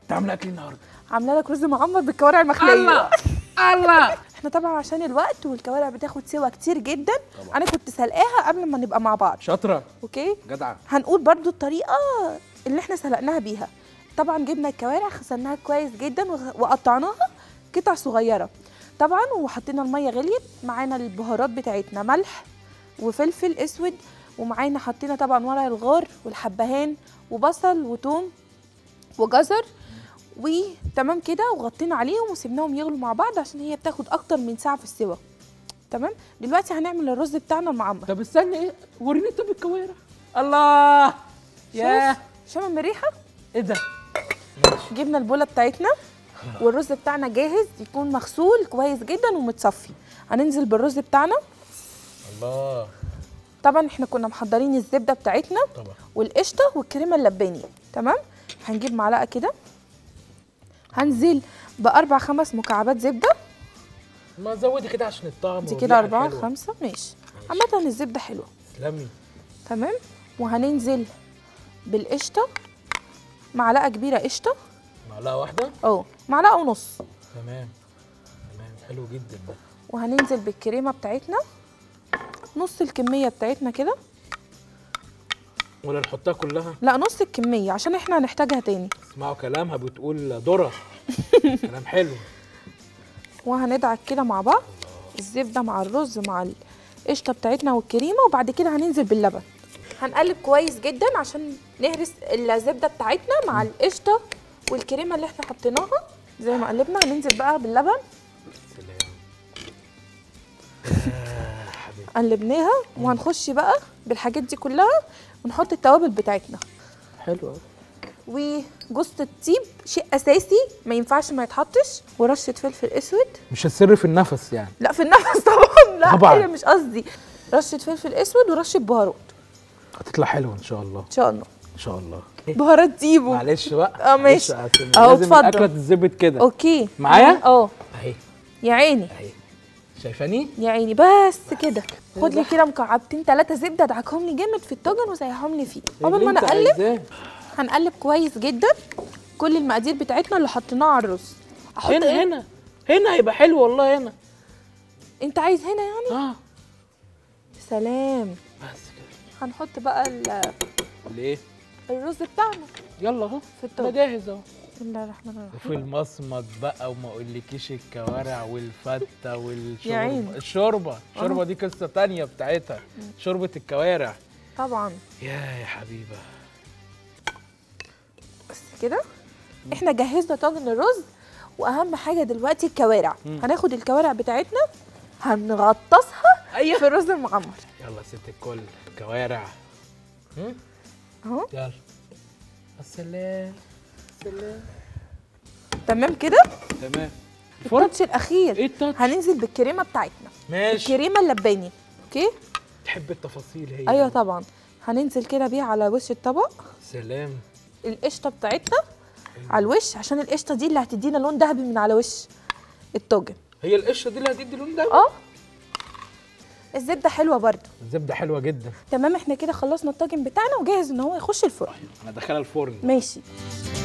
تعمل اكل النهارده عامله لك رز معمر بالكوارع المخليه الله الله احنا طبعا عشان الوقت والكوارع بتاخد سوا كتير جدا انا كنت سلقاها قبل ما نبقى مع بعض شاطره اوكي جدعه هنقول برضو الطريقه اللي احنا سلقناها بيها طبعا جبنا الكوارع غسلناها كويس جدا وغ- وقطعناها قطع صغيره طبعا وحطينا الميه غليت معانا البهارات بتاعتنا ملح وفلفل اسود ومعانا حطينا طبعا ورق الغار والحبهان وبصل وتوم وجزر وتمام كده وغطينا عليهم وسيبناهم يغلوا مع بعض عشان هي بتاخد اكتر من ساعه في السوا تمام دلوقتي هنعمل الرز بتاعنا المعمر طب استنى ايه وريني طب الكوارع الله ياه شوف شامم الريحه ايه ده جبنا البوله بتاعتنا والرز بتاعنا جاهز يكون مغسول كويس جدا ومتصفي هننزل بالرز بتاعنا الله طبعا احنا كنا محضرين الزبده بتاعتنا طبعا والقشطه والكريمه اللباني تمام هنجيب معلقه كده هنزل باربع خمس مكعبات زبده ما زودي كده عشان الطعم دي والريحة كده اربعه الحلوة. خمسه ماشي عامه الزبده حلوه تسلمي تمام وهننزل بالقشطه معلقه كبيره قشطه معلقه واحده اه معلقه ونص تمام تمام حلو جدا ده وهننزل بالكريمه بتاعتنا نص الكميه بتاعتنا كده ولا نحطها كلها لا نص الكميه عشان احنا هنحتاجها تاني اسمعوا كلامها بتقول ذره كلام حلو وهندعك كده مع بعض الزبده مع الرز مع القشطه بتاعتنا والكريمه وبعد كده هننزل باللبن هنقلب كويس جدا عشان نهرس الزبده بتاعتنا مع القشطه والكريمه اللي احنا حطيناها زي ما قلبنا هننزل بقى باللبن سلام آه، حبيبي قلبناها وهنخش بقى بالحاجات دي كلها ونحط التوابل بتاعتنا حلو قوي وجوز الطيب شيء اساسي ما ينفعش ما يتحطش ورشه فلفل اسود مش السر في النفس يعني لا في النفس طبعا لا طبعاً. هي مش قصدي رشه فلفل اسود ورشه بهارات هتطلع حلوه ان شاء الله ان شاء الله ان شاء الله بهارات ديبو معلش بقى اه ماشي. معلش أصل اهو لازم اتفضل. الاكله تتظبط كده اوكي معايا؟ اه اهي يا عيني اهي شايفاني يا عيني بس كده خد لي كده مكعبتين ثلاثه زبده ادعكهم لي جامد في الطاجن وسيحهم لي فيه قبل ما اللي انا انت اقلب عايزاه. هنقلب كويس جدا كل المقادير بتاعتنا اللي حطيناها على الرز احط هنا ايه هنا هنا هيبقى حلو والله هنا انت عايز هنا يعني اه سلام بس كده هنحط بقى ال- ليه الرز بتاعنا يلا اهو في انا الطاجن جاهز اهو بسم الله الرحمن الرحيم وفي المصمت بقى وما اقولكيش الكوارع والفته والشوربه يا عيني. الشوربه الشوربه دي قصه تانية بتاعتها شوربه الكوارع طبعا يا يا حبيبه بس كده احنا جهزنا طاجن الرز واهم حاجه دلوقتي الكوارع هناخد الكوارع بتاعتنا هنغطسها ايوه في الرز المعمر يلا ست الكل كوارع هم؟ اهو يلا السلام السلام تمام كده تمام الفرن التاتش الاخير ايه التاتش هننزل بالكريمه بتاعتنا ماشي الكريمه اللباني اوكي تحب التفاصيل هي ايوه طبعا هننزل كده بيها على وش الطبق سلام القشطه بتاعتنا على الوش عشان القشطه دي اللي هتدينا لون ذهبي من على وش الطاجن هي القشره دي اللي هتدي لون ده اه الزبده حلوه برده الزبده حلوه جدا تمام احنا كده خلصنا الطاجن بتاعنا وجاهز ان هو يخش الفرن انا داخلها الفرن ماشي